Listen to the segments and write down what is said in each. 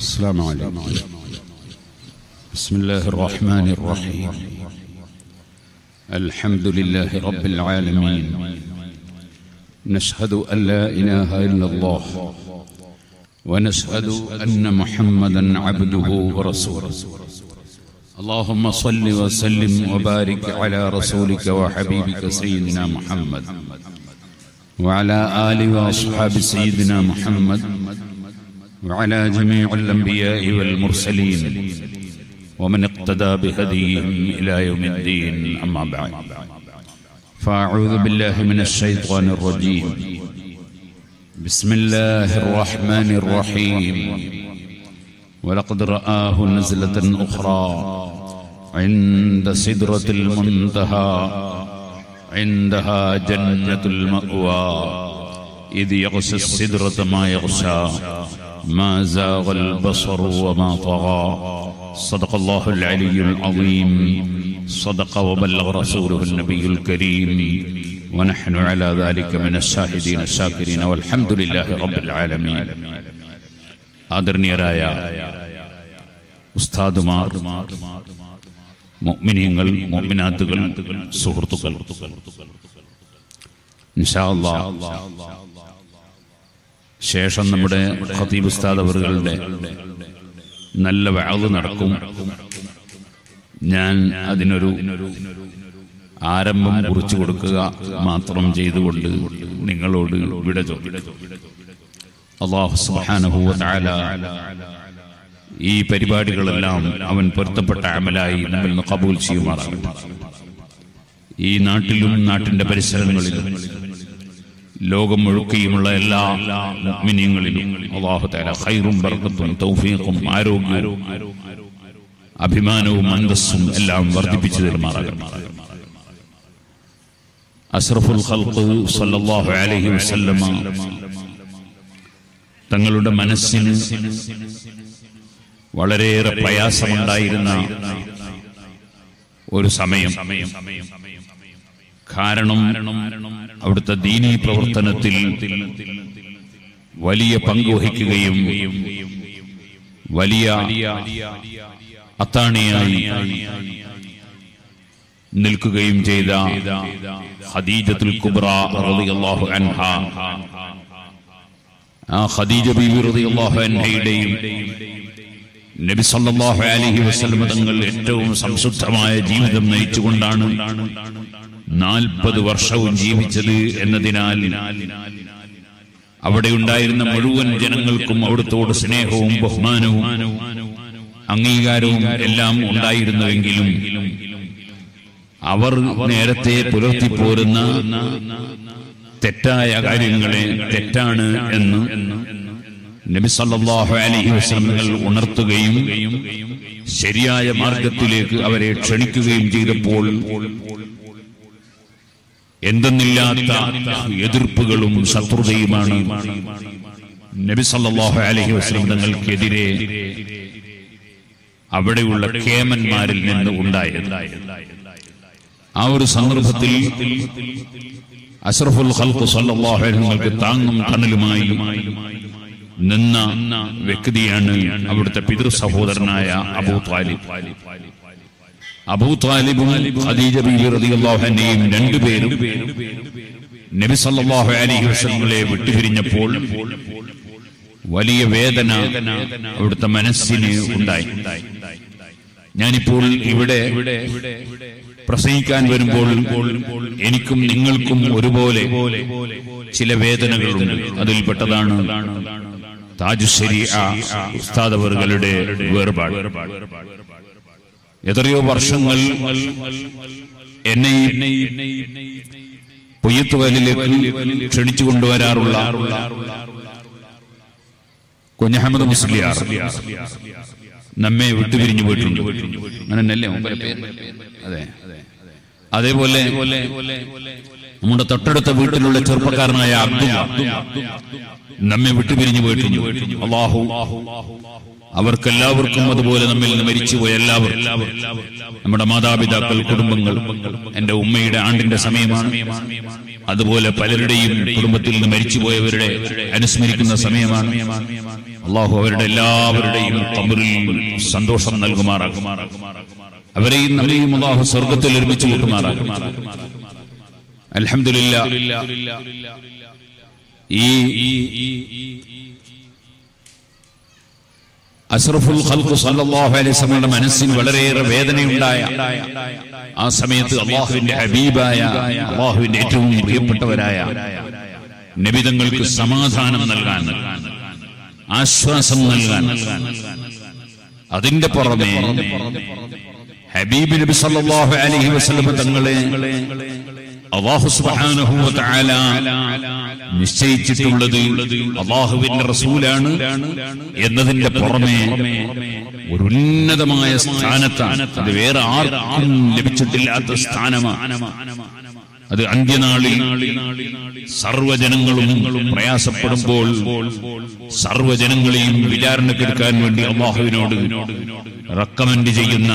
السلام عليكم بسم الله الرحمن الرحيم الحمد لله رب العالمين نشهد أن لا إله إلا الله ونشهد أن محمدا عبده ورسوله اللهم صل وسلم وبارك على رسولك وحبيبك سيدنا محمد وعلى آل وأصحاب سيدنا محمد وعلى جميع الأنبياء والمرسلين ومن اقتدى بهديهم إلى يوم الدين أما بعد فأعوذ بالله من الشيطان الرجيم بسم الله الرحمن الرحيم ولقد رآه نزلة أخرى عند سدرة المنتهى عندها جنة المأوى إذ يغشى السدرة ما يغشى ما زاغ البصر وما طغى صدق الله العلي العظيم صدق وبلغ رسوله النبي الكريم ونحن على ذلك من الشاهدين الشاكرين والحمد لله رب العالمين ആദരണീയരായ ഉസ്താദുമാർ മുഅ്മിനീങ്ങൾ മുഅ്മിനാത്തുകൾ സുഹൃത്തുക്കൾ ഇൻഷാ അല്ലാഹ് ശേഷം നമ്മുടെ ഖതീബ് ഉസ്താദ് അവറുകളുടെ നല്ല വാള് നടക്കും ഞാൻ അതിനൊരു ആരംഭം കുറിച്ചു കൊടുക്കുക മാത്രം ചെയ്തുകൊണ്ട് നിങ്ങളോട് വിട ചോദിക്കും അള്ളാഹു സുബ്ഹാനഹു വ തആല ഈ പരിപാടികളെല്ലാം അവൻ പൊരുത്തപ്പെട്ട അമലായി നമ്മിൽ നിന്ന് കബൂൽ ചെയ്യുമാറാകട്ടെ ഈ നാട്ടിലും നാട്ടിന്റെ പരിസരങ്ങളിലും ലോകം മുഴുക്കിയുമുള്ള എല്ലാ മുഅ്മിനീങ്ങളിലും അല്ലാഹു തആല ഖൈറും ബർക്കത്തും തൗഫീഖും ആരോഗ്യവും അഭിമാനവും അന്തസ്സും എല്ലാം വർദ്ധിപ്പിച്ചു തരുമാറാകട്ടെ അഷ്റഫുൽ ഖൽഖ് സല്ലല്ലാഹു അലൈഹി വസല്ലമ തങ്ങളുടെ മനസ്സിന് വളരെയേറെ പ്രയാസമുണ്ടായിരുന്ന ഒരു സമയം കാരണം അവിടുത്തെ ദീനീ പ്രവർത്തനത്തിൽ വലിയ പങ്ക് വഹിക്കുകയും വലിയ അത്താണിയായി നിൽക്കുകയും ചെയ്ത ഖദീജത്തുൽ കുബ്ര റളിയല്ലാഹു അൻഹ ആ ഖദീജ ബീവി റളിയല്ലാഹു അൻഹയുടെയും നബി സല്ലല്ലാഹു അലൈഹി വസല്ലം തങ്ങൾ ഏറ്റവും സംശുദ്ധമായ ജീവിതം നയിച്ചുകൊണ്ടാണ് നാൽപ്പത് വർഷവും ജീവിച്ചത് എന്നതിനാൽ അവിടെ ഉണ്ടായിരുന്ന മുഴുവൻ ജനങ്ങൾക്കും അവിടുത്തോട് സ്നേഹവും ബഹുമാനവും അംഗീകാരവും എല്ലാം ഉണ്ടായിരുന്നുവെങ്കിലും അവർ നേരത്തെ പുലർത്തിപ്പോരുന്ന തെറ്റായ കാര്യങ്ങളെ തെറ്റാണ് എന്ന് നബി സല്ലല്ലാഹു അലൈഹി വസല്ലം ഉണർത്തുകയും ശരിയായ മാർഗത്തിലേക്ക് അവരെ ക്ഷണിക്കുകയും ചെയ്തപ്പോൾ എന്തെന്നില്ലാത്ത എതിർപ്പുകളും ശത്രുതയുമാണ് നബി സല്ലല്ലാഹു അലൈഹി വസല്ലം തങ്ങൾക്കെതിരെ അവിടെയുള്ള കേമന്മാരിൽ നിന്ന് ഉണ്ടായത് ആ ഒരു സന്ദർഭത്തിൽ അഷ്റഫുൽ ഖൽഖ് സല്ലല്ലാഹു അലൈഹി തങ്ങൾക്ക് താങ്ങും തണലുമായി നിന്ന വ്യക്തിയാണ് അവിടുത്തെ പിതൃ സഹോദരനായ അബൂ താലിബ് അബൂ താലിബും ഖദീജ ബീവി റളിയല്ലാഹു അൻഹയും രണ്ടുപേരും നബി സല്ലല്ലാഹു അലൈഹി വസല്ലമയെ വിട്ടുപിരിഞ്ഞപ്പോൾ വലിയ വേദന അവിടുത്തെ മനസ്സിന് ഉണ്ടായി ഞാനിപ്പോൾ ഇവിടെ പ്രസംഗിക്കാൻ വരുമ്പോൾ എനിക്കും നിങ്ങൾക്കും ഒരുപോലെ ചില വേദനകളുണ്ട് അതിൽപ്പെട്ടതാണ് താജുശ്ശേരി ഉസ്താദവറുകളുടെ വേർപാട് എത്രയോ വർഷങ്ങൾ എന്നെ പൊയ്യത്തുവലിലേക്ക് ക്ഷണിച്ചു കൊണ്ടുവരാറുള്ള കുഞ്ഞഹമ്മദ് മുസ്ലിയാർ നമ്മെ വിട്ടുപിരിഞ്ഞു പോയിട്ടുണ്ട് അങ്ങനെയല്ലേ അതെ അതേപോലെ നമ്മുടെ തൊട്ടടുത്ത വീട്ടിലുള്ള ചെറുപ്പക്കാരനായ അബ്ദുൽ നമ്മെ വിട്ടുപിരിഞ്ഞു പോയിട്ടുണ്ട് അള്ളാഹു അവർക്കെല്ലാവർക്കും അതുപോലെ നമ്മിൽ നിന്ന് മരിച്ചുപോയ എല്ലാവർക്കും നമ്മുടെ മാതാപിതാക്കൾ കുടുംബങ്ങൾ എന്റെ ഉമ്മയുടെ ആണ്ടിന്റെ സമയമാണ് അതുപോലെ പലരുടെയും കുടുംബത്തിൽ നിന്ന് മരിച്ചുപോയവരുടെ അനുസ്മരിക്കുന്ന സമയമാണ് അള്ളാഹു അവരുടെ എല്ലാവരുടെയും കബറിൽ സന്തോഷം നൽകുമാറാകും അവരെയും നമ്മളെയും അള്ളാഹു സ്വർഗത്തിൽ ഒരുമിച്ച് കൂട്ടുമാറാകും അൽഹംദുലില്ലാ ഈ അഷ്റഫുൽ ഖൽഖ് സല്ലല്ലാഹു അലൈഹി വസല്ലമയുടെ മനസ്സിന് വളരെയേറെ വേദനയുണ്ടായ ആ സമയത്ത് അള്ളാഹുവിന്റെ ഹബീബായ അള്ളാഹുവിന്റെ ഏറ്റവും പ്രിയപ്പെട്ടവരായ നബിതങ്ങൾക്ക് സമാധാനം നൽകാൻ ആശ്വാസം നൽകാൻ അതിന്റെ പുറമെ ഹബീബ് നബി സല്ലല്ലാഹു അലൈഹി വസല്ലം തങ്ങളെ അള്ളാഹു സുബ്ഹാനഹു വ തആല നിശ്ചയിച്ചിട്ടുള്ളത് അള്ളാഹുവിന്റെ റസൂലാണ് എന്നതിന്റെ പുറമെ ഒരു ഉന്നതമായ സ്ഥാനത്താണ് അത് വേറെ ആർക്കും ലഭിച്ചിട്ടില്ലാത്ത സ്ഥാനമാണ് അത് അന്ത്യനാളിൽ സർവജനങ്ങളും പ്രയാസപ്പെടുമ്പോൾ സർവജനങ്ങളെയും വിചാരണക്കെടുക്കാൻ വേണ്ടി അള്ളാഹുവിനോട് റെക്കമെൻഡ് ചെയ്യുന്ന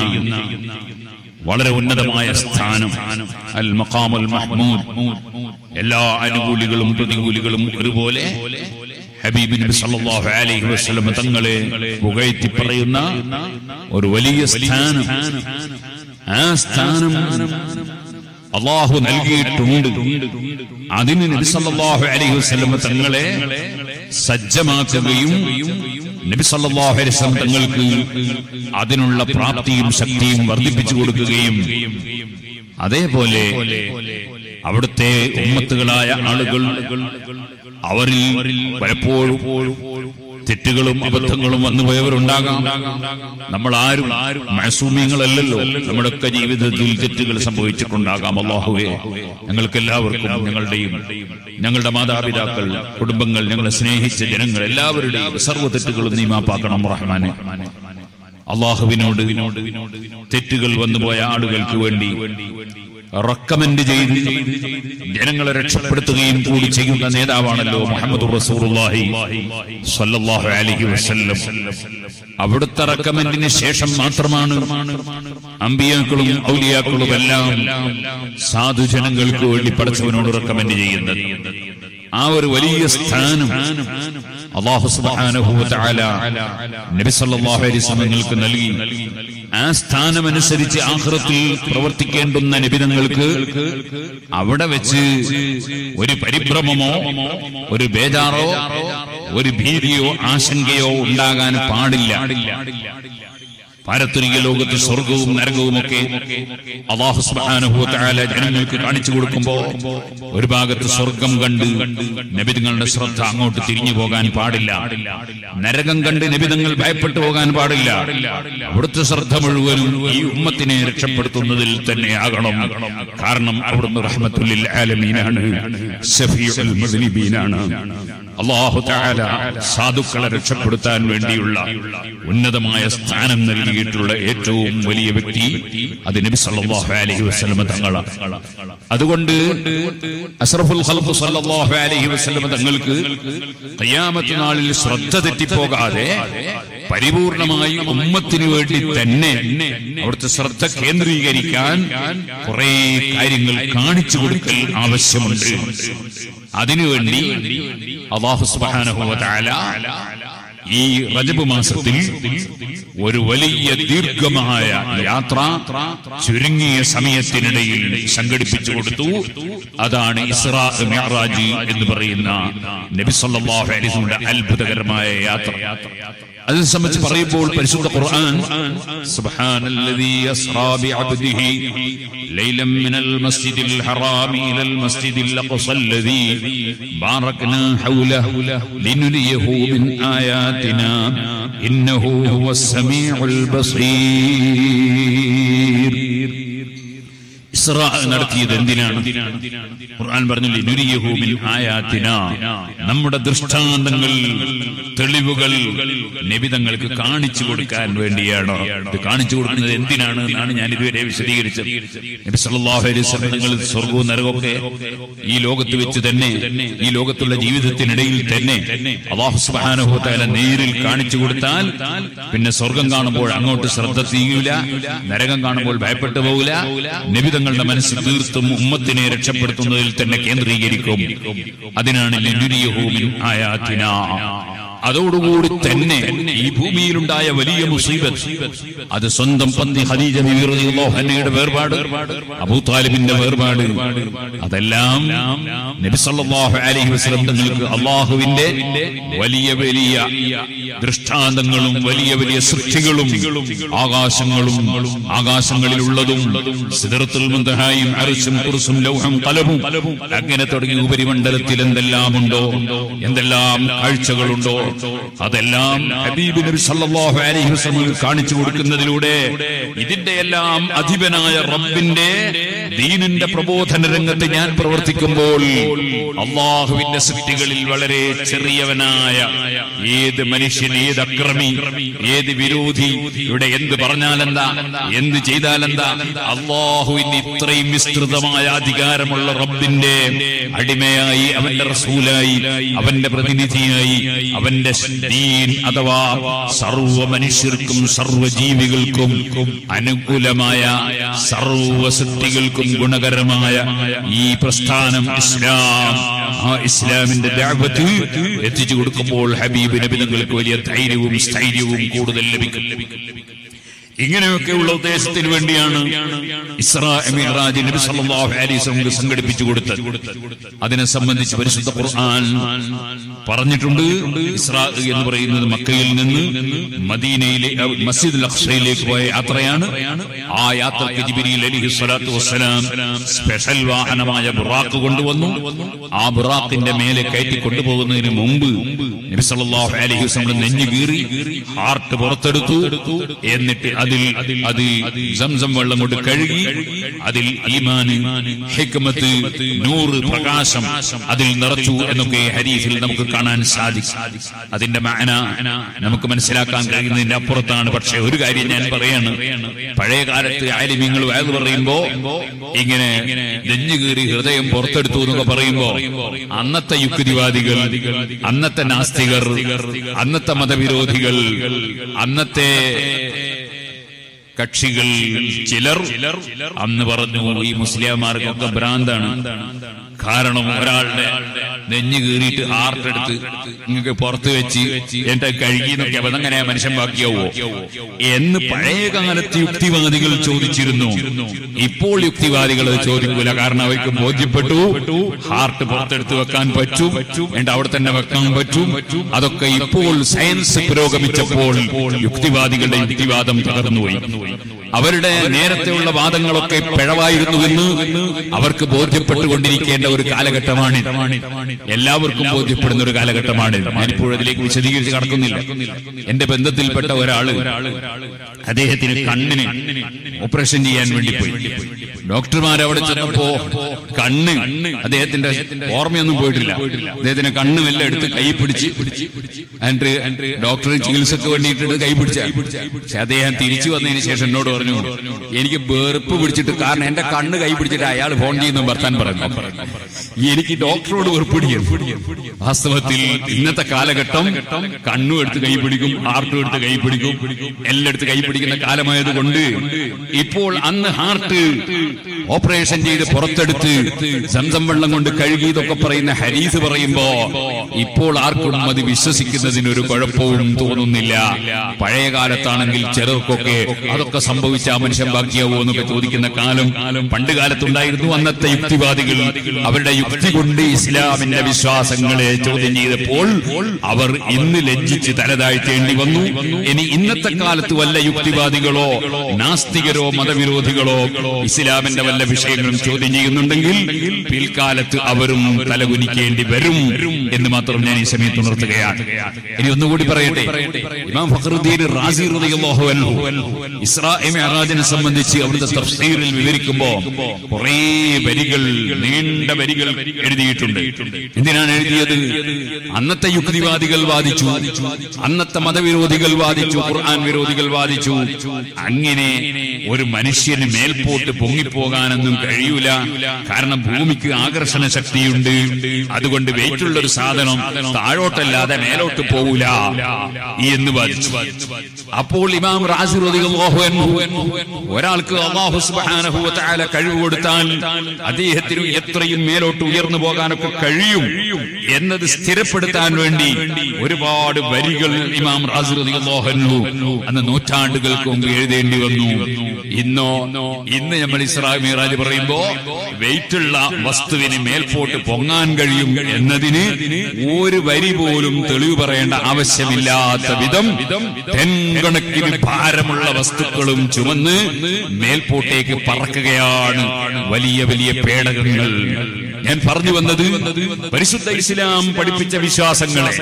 വളരെ ഉന്നതമായ സ്ഥാനം അൽ മഖാമുൽ മഹ്മൂദ് എല്ലാ അനുകൂലികളും പ്രതികൂലികളും ഒരുപോലെ ഹബീബ് നബി സല്ലല്ലാഹു അലൈഹി വസല്ലം തങ്ങളെ പുകഴ്ത്തി പറയുന്ന ഒരു വലിയ സ്ഥാനം ആ സ്ഥാനം അള്ളാഹു നൽകിയിട്ടുണ്ട് അതിന് നബി സല്ലല്ലാഹു അലൈഹി വസല്ലം തങ്ങളെ സജ്ജമാക്കുകയും നബി സല്ലല്ലാഹു അലൈഹി വസല്ലം തങ്ങൾക്ക് അതിനുള്ള പ്രാപ്തിയും ശക്തിയും വർദ്ധിപ്പിച്ചു കൊടുക്കുകയും അതേപോലെ അവിടുത്തെ ഉമ്മത്തുകളായ ആളുകൾ അവരിൽ പലപ്പോഴും തെറ്റുകളും അബദ്ധങ്ങളും വന്നു പോയവരുണ്ടാകാം നമ്മൾ ആരും മഴസൂമ്യങ്ങളല്ലല്ലോ നമ്മുടെയൊക്കെ ജീവിതത്തിൽ തെറ്റുകൾ സംഭവിച്ചിട്ടുണ്ടാകാം അള്ളാഹുവേ ഞങ്ങൾക്ക് എല്ലാവർക്കും ഞങ്ങളുടെയും ഞങ്ങളുടെ മാതാപിതാക്കൾ കുടുംബങ്ങൾ ഞങ്ങളെ സ്നേഹിച്ച ജനങ്ങൾ എല്ലാവരുടെയും സർവ്വ തെറ്റുകളും നീ മാപ്പാക്കണം റഹ്മാനെ അള്ളാഹുവിനോട് തെറ്റുകൾ വന്നുപോയ ആളുകൾക്ക് വേണ്ടി റെക്കമെൻഡ് ചെയ്ത് ജനങ്ങളെ രക്ഷപ്പെടുത്തുകയും കൂടി ചെയ്യുന്ന നേതാവാണല്ലോ മുഹമ്മദ് റസൂറുല്ലാഹി സ്വല്ലല്ലാഹു അലൈഹി വസല്ലം അവിടുത്തെ റെക്കമെൻഡിന് ശേഷം മാത്രമാണ് അമ്പിയാക്കളും ഔലിയാക്കളും എല്ലാം സാധുജനങ്ങൾക്ക് വേണ്ടി പഠിച്ചവനോട് റെക്കമെൻഡ് ചെയ്യുന്നത് ആ ഒരു വലിയ സ്ഥാനം അള്ളാഹു സുബ്ഹാനഹു വ തആല നബി സല്ലല്ലാഹു അലൈഹി വസല്ലമങ്ങൾക്ക് നൽകി ആ സ്ഥാനമനുസരിച്ച് ആഖിറത്തിൽ പ്രവർത്തിക്കേണ്ടുന്ന നിബിധങ്ങൾക്ക് അവിടെ വെച്ച് ഒരു പരിഭ്രമമോ ഒരു ബേജാറോ ഒരു ഭീതിയോ ആശങ്കയോ ഉണ്ടാകാൻ പാടില്ല പാരത്രിക ലോകത്ത് സ്വർഗവും നരകവും ഒക്കെ അള്ളാഹു സുബ്ഹാനഹു വ തആല ജനങ്ങൾക്ക് കാണിച്ചു കൊടുക്കുമ്പോ ഒരു ഭാഗത്ത് സ്വർഗം കണ്ട് നബിതങ്ങളുടെ ശ്രദ്ധ അങ്ങോട്ട് തിരിഞ്ഞു പോകാൻ പാടില്ല നരകം കണ്ട് നബിതങ്ങൾ ഭയപ്പെട്ടു പോകാൻ പാടില്ല അവിടുത്തെ ശ്രദ്ധ മുഴുവനും ഈ ഉമ്മത്തിനെ രക്ഷപ്പെടുത്തുന്നതിൽ തന്നെ ആകണം കാരണം അവിടുന്ന് റഹ്മത്തുല്ലിൽ ആലമീനാണ് ഷഫീഉൽ മുദ്നിബീനാണ് അള്ളാഹു തആല സാധുക്കളെ രക്ഷപ്പെടുത്താൻ വേണ്ടിയുള്ള ഉന്നതമായ സ്ഥാനം നൽകിയിട്ടുള്ള ഏറ്റവും വലിയ വ്യക്തി അത് നബി സല്ലല്ലാഹു അലൈഹി വസല്ലം തങ്ങളാണ് അതുകൊണ്ട് അഷ്റഫുൽ ഖൽഖ് സല്ലല്ലാഹു അലൈഹി വസല്ലം തങ്ങൾക്ക് ഖിയാമത്ത് നാളിൽ ശ്രദ്ധ തെറ്റിപ്പോകാതെ പരിപൂർണമായി ഉമ്മത്തിനു വേണ്ടി തന്നെ അവിടുത്തെ ശ്രദ്ധ കേന്ദ്രീകരിക്കാൻ കുറെ കാര്യങ്ങൾ കാണിച്ചു കൊടുക്കൽ ആവശ്യമുണ്ട് അതിനുവേണ്ടി അള്ളാഹു സുബ്ഹാനഹു വ തആല ഈ റജബ് മാസത്തിൽ ഒരു വലിയ ദീർഘമായ യാത്ര ചുരുങ്ങിയ സമയത്തിനിടയിൽ സംഘടിപ്പിച്ചു കൊടുത്തു അതാണ് ഇസ്രാ മിഅ്റാജ് എന്ന് പറയുന്ന നബി സല്ലല്ലാഹു അലൈഹി വസല്ലമയുടെ അത്ഭുതകരമായ യാത്ര അതിനെ സംബന്ധിച്ച് പറയുമ്പോൾ പരിശുദ്ധ ഖുർആൻ സുബ്ഹാനല്ലദീ അസ്റാ ബിഅബ്ദിഹി ലൈലൻ മിനൽ മസ്ജിദിൽ ഹറാം ഇലൽ മസ്ജിദിൽ അഖ്സല്ലദീ ബാറക്നാ ഹൗലഹു ലിനുരിയഹു മിൻ ആയാതിനാ ഇന്നഹു ഹുവസ് സമീഉൽ ബസീർ ഇസ്രാ നടത്തിയത് എന്തിനാണ് ഖുർആൻ പറഞ്ഞു ലിനുരിയഹു മിൻ ആയാതിനാ നമ്മുടെ ദൃഷ്ടാന്തങ്ങൾ തെളിവുകൾ നിബിതങ്ങൾക്ക് കാണിച്ചു കൊടുക്കാൻ വേണ്ടിയാണ് ഇത് കാണിച്ചു കൊടുക്കുന്നത് എന്തിനാണ് എന്നാണ് ഞാൻ ഇതുവരെ വിശദീകരിച്ചത് നബി സല്ലല്ലാഹു അലൈഹി വസല്ലം നിങ്ങൾ സ്വർഗവും നരകമൊക്കെ ഈ ലോകത്ത് വെച്ച് തന്നെ ഈ ലോകത്തുള്ള ജീവിതത്തിനിടയിൽ തന്നെ അള്ളാഹു സുബ്ഹാനഹു വ തആല നേരിൽ കാണിച്ചു കൊടുത്താൽ പിന്നെ സ്വർഗം കാണുമ്പോൾ അങ്ങോട്ട് ശ്രദ്ധ തീയൂല നരകം കാണുമ്പോൾ ഭയപ്പെട്ടു പോകില്ല നിബിതങ്ങളുടെ മനസ്സ് തീർത്തും ഉമ്മത്തിനെ രക്ഷപ്പെടുത്തുന്നതിൽ തന്നെ കേന്ദ്രീകരിക്കും അതിനാണ് ലിനുരിയഹു മിൻ ആയാതിനാ അതോടുകൂടി തന്നെ ഈ ഭൂമിയിലുണ്ടായ വലിയ മുസീബത്ത് അത് സ്വന്തം പന്തി ഖദീജ ബിബി റളിയല്ലാഹു അൻഹയുടെ വേർപാട് അബൂ താലിബിന്റെ വേർപാട് അതെല്ലാം നബി സല്ലല്ലാഹു അലൈഹി വസല്ലം തങ്ങൾക്ക് അള്ളാഹുവിന്റെ വലിയ വലിയ ദൃഷ്ടാന്തങ്ങളും വലിയ വലിയ സൃഷ്ടികളും ആകാശങ്ങളും ആകാശങ്ങളിലുള്ളതും സിദറത്തുൽ മുന്തഹായും അർശും കുർസും ലൗഹം കലവും അങ്ങനെ തുടങ്ങി ഉപരിമണ്ഡലത്തിൽ എന്തെല്ലാമുണ്ടോ എന്തെല്ലാം കാഴ്ചകളുണ്ടോ അതെല്ലാം ഹബീബ് നബി സല്ലല്ലാഹു അലൈഹി വസല്ലം കാണിച്ചു കൊടുക്കുന്നതിലൂടെ ഇതിന്റെ എല്ലാം അധിപനായ റബ്ബിന്റെ ദീനിന്റെ പ്രബോധന രംഗത്ത് ഞാൻ പ്രവർത്തിക്കുമ്പോൾ അള്ളാഹുവിന്റെ സൃഷ്ടികളിൽ വളരെ ചെറിയവനായ ഏത് മനുഷ്യൻ ഏത് അക്രമി ഏത് വിരോധി ഇവിടെ എന്ത് പറഞ്ഞാലെന്താ എന്ത് ചെയ്താലെന്താ അള്ളാഹുവിന് ഇത്രയും വിസ്തൃതമായ അധികാരമുള്ള റബ്ബിന്റെ അടിമയായി അവന്റെ റസൂലായി അവന്റെ പ്രതിനിധിയായി അവന്റെ ദീൻ അഥവാ സർവ മനുഷ്യർക്കും സർവ ജീവികൾക്കും അനുകൂലമായ സർവ സൃഷ്ടികൾക്കും ഗുണകരമായ ഈ പ്രസ്ഥാനം ഇസ്ലാം ആ ഇസ്ലാമിന്റെ ദഅവത്ത് എത്തിച്ചു കൊടുക്കുമ്പോൾ ഹബീബ് നബി തങ്ങൾക്ക് വലിയ ധൈര്യവും സ്ഥൈര്യവും കൂടുതൽ ലഭിക്കും ഇങ്ങനെയൊക്കെയുള്ള ഉദ്ദേശത്തിന് വേണ്ടിയാണ് ഇസ്രാ മിഅ്റാജ് നബി സല്ലല്ലാഹു അലൈഹി വസല്ലം സംഘടിപ്പിച്ചു കൊടുത്തത് അതിനെ സംബന്ധിച്ച് പരിശുദ്ധ ഖുർആൻ പറഞ്ഞിട്ടുണ്ട് ഇസ്രാ എന്ന് പറയുന്നത് മക്കയിൽ നിന്ന് മദീനയിലെ അഹ് മസ്ജിദ് അഖ്സയിലേക്ക് പോയ യാത്രയാണ് ആ യാത്രക്ക് ജിബ്രീൽ അലൈഹി സ്വലാത്തു വസ്സലാം സ്പെഷ്യൽ വാഹനമായ ബുറാക്ക് കൊണ്ടുവന്നു ആ ബുറാക്കിന്റെ മേലെ കയറ്റി കൊണ്ടുപോകുന്നതിന് മുമ്പ് നബി സല്ലല്ലാഹു അലൈഹി വസല്ലം നെഞ്ഞു കീറി ഹാർട്ട് പുറത്തെടുത്തു എന്നിട്ട് അതിൽ അത് സംസം വെള്ളം കൊണ്ട് കഴുകി അതിൽ ഈമാന് ഹിക്മത്ത് നൂറ് പ്രകാശം അതിൽ നിറച്ചു എന്നൊക്കെ ഹരീഫിൽ നമുക്ക് കാണാൻ സാധിക്കും അതിന്റെ മാന നമുക്ക് മനസ്സിലാക്കാൻ കഴിയുന്നതിന്റെ അപ്പുറത്താണ് പക്ഷെ ഒരു കാര്യം ഞാൻ പറയാണ് പഴയ കാലത്ത് ആലിമ്യങ്ങൾ വയത് പറയുമ്പോ ഇങ്ങനെ നെഞ്ഞു കീറി ഹൃദയം പുറത്തെടുത്തു എന്നൊക്കെ പറയുമ്പോ അന്നത്തെ യുക്തിവാദികൾ അന്നത്തെ നാസ്തികർ അന്നത്തെ മതവിരോധികൾ അന്നത്തെ കക്ഷികൾ ചിലർ അന്ന് പറഞ്ഞു ഈ മുസ്ലിംമാർക്കൊക്കെ ഭ്രാന്താണ് കാരണം ഒരാളുടെ നെഞ്ഞു കീറിയിട്ട് ഹാർട്ടെടുത്ത് നിങ്ങൾക്ക് പുറത്ത് വെച്ച് എന്റെ കഴുകി എന്നൊക്കെ അപ്പൊ അതങ്ങനെ മനുഷ്യൻ ബാക്കിയാവോ എന്ന് പഴയ കാലത്ത് യുക്തിവാദികൾ ചോദിച്ചിരുന്നു ഇപ്പോൾ യുക്തിവാദികൾ അത് ചോദിക്കൂല കാരണം അവർക്ക് ബോധ്യപ്പെട്ടു ഹാർട്ട് പുറത്തെടുത്ത് വെക്കാൻ പറ്റും എന്നിട്ട് അവിടെ തന്നെ വെക്കാൻ പറ്റും അതൊക്കെ ഇപ്പോൾ സയൻസ് പുരോഗമിച്ചപ്പോൾ യുക്തിവാദികളുടെ യുക്തിവാദം തകർന്നുപോയി അവരുടെ നേരത്തെയുള്ള വാദങ്ങളൊക്കെ പിഴവായിരുന്നുവെന്ന് അവർക്ക് ബോധ്യപ്പെട്ടുകൊണ്ടിരിക്കേണ്ട ഒരു കാലഘട്ടമാണ് എല്ലാവർക്കും ബോധ്യപ്പെടുന്ന ഒരു കാലഘട്ടമാണ് ഞാനിപ്പോൾ അതിലേക്ക് വിശദീകരിച്ച് കടക്കുന്നില്ല എന്റെ ബന്ധത്തിൽപ്പെട്ട ഒരാള് അദ്ദേഹത്തിന് കണ്ണിന് ഓപ്പറേഷൻ ചെയ്യാൻ വേണ്ടി പോയി ഡോക്ടർമാർ അവിടെ ചെന്നപ്പോ കണ്ണ് അദ്ദേഹത്തിന്റെ ഓർമ്മയൊന്നും പോയിട്ടില്ല അദ്ദേഹത്തിന്റെ കണ്ണ് മെല്ലെ എടുത്ത് കൈ പിടിച്ച് എന്നിട്ട് ഡോക്ടർ ചികിത്സക്ക് വേണ്ടിയിട്ട് കൈ പിടിച്ച പക്ഷെ അദ്ദേഹം തിരിച്ചു വന്നതിന് ശേഷം എന്നോട് പറഞ്ഞു എനിക്ക് വെറുപ്പ് പിടിച്ചിട്ട് കാരണം എന്റെ കണ്ണ് കൈ പിടിച്ചിട്ട് അയാൾ ഫോൺ ചെയ്യുന്ന ഭർത്താൻ പറഞ്ഞു എനിക്ക് ഡോക്ടറോട് വെറുപ്പിടിക്കും വാസ്തവത്തിൽ ഇന്നത്തെ കാലഘട്ടം കണ്ണും എടുത്ത് കൈ പിടിക്കും ഹാർട്ടും എടുത്ത് കൈ പിടിക്കും എല്ലാം എടുത്ത് കൈ പിടിക്കുന്ന കാലമായത് കൊണ്ട് ഇപ്പോൾ അന്ന് ഹാർട്ട് ഓപ്പറേഷൻ ചെയ്ത് പുറത്തെടുത്ത് സംസം വെള്ളം കൊണ്ട് കഴുകിയതൊക്കെ പറയുന്ന ഹരീസ് പറയുമ്പോ ഇപ്പോൾ ആർക്കും അത് വിശ്വസിക്കുന്നതിന് ഒരു കുഴപ്പവും തോന്നുന്നില്ല പഴയ കാലത്താണെങ്കിൽ ചിലർക്കൊക്കെ അതൊക്കെ സംഭവിച്ച ആ മനുഷ്യൻ ബാക്കിയാവോ എന്നൊക്കെ ചോദിക്കുന്ന കാലം പണ്ട് കാലത്തുണ്ടായിരുന്നു അന്നത്തെ യുക്തിവാദികൾ അവരുടെ യുക്തി കൊണ്ട് ഇസ്ലാമിന്റെ വിശ്വാസങ്ങളെ ചോദ്യം ചെയ്തപ്പോൾ അവർ ഇന്ന് ലജ്ജിച്ച് തലതാഴ്ത്തേണ്ടി വന്നു ഇനി ഇന്നത്തെ കാലത്ത് വല്ല യുക്തിവാദികളോ നാസ്തികരോ മതവിരോധികളോ ഇസ്ലാമിന്റെ വല്ല വിഷയങ്ങളും ചോദ്യം ചെയ്യുന്നുണ്ടെങ്കിൽ പിൽക്കാലത്ത് അവരും തലകുനിക്കേണ്ടി വരും എന്ന് മാത്രം ഞാൻ ഈ സമയത്ത് ഉണർത്തുകയാണ് ഇനി ഒന്നുകൂടി പറയട്ടെ ഇമാം ഫഖറുദ്ദീൻ റാസി റളിയല്ലാഹു അൻഹു ഇസ്രാ മിഅ്റാജിനെ സംബന്ധിച്ച് അവിടുത്തെ തഫ്സീറിൽ വിവരിക്കുമ്പോ കുറേ വരികൾ നീണ്ട വരികൾ എഴുതിയിട്ടുണ്ട് എന്തിനാണ് എഴുതിയത് അന്നത്തെ യുക്തിവാദികൾ വാദിച്ചു അന്നത്തെ മതവിരോധികൾ വാദിച്ചു ഖുർആൻ വിരോധികൾ വാദിച്ചു അങ്ങനെ ഒരു മനുഷ്യന് മേൽപോട്ട് പൊങ്ങിപ്പോകാനൊന്നും കഴിയൂല കാരണം ഭൂമിക്ക് ആകർഷണ ശക്തിയുണ്ട് അതുകൊണ്ട് വെയിറ്റുള്ള ഒരു സാധനം താഴോട്ടല്ലാതെ മേലോട്ട് പോകൂല എന്ന് വാദിച്ചു അപ്പോൾ ഇമാം റാസി റളിയല്ലാഹു അൻഹു ഒരാൾക്ക് അല്ലാഹു സുബ്ഹാനഹു വ തആല കഴിവ് കൊടുത്താൽ അദ്ദേഹത്തിന് എത്രയും മേലോട്ട് ഉയർന്നു പോകാനൊക്കെ കഴിയും എന്നത് സ്ഥിരപ്പെടുത്താൻ വേണ്ടി ഒരുപാട് വരികൾ ഇമാം റാസി റളിയല്ലാഹു അൻഹു അന്ന് നൂറ്റാണ്ടുകൾക്ക് മുമ്പ് എഴുതേണ്ടി വന്നു ഇന്നോ ഇന്ന് നമ്മൾ ഇസ്രാ മീറാജ് പറയുമ്പോ വെയിറ്റുള്ള വസ്തുവിന് മേൽപോട്ട് പൊങ്ങാൻ കഴിയും എന്നതിന് ഒരു വരി പോലും തെളിവ് പറയേണ്ട ആവശ്യമില്ലാത്ത വിധം തെൻകണക്കിന് ഭാരമുള്ള വസ്തുക്കളും ചുമന്ന് മേൽപോട്ടേക്ക് പറക്കുകയാണ് വലിയ വലിയ പേടകങ്ങൾ ഞാൻ പറഞ്ഞു വന്നത് പരിശുദ്ധ ഇസ്ലാം പഠിപ്പിച്ച വിശ്വാസങ്ങളെ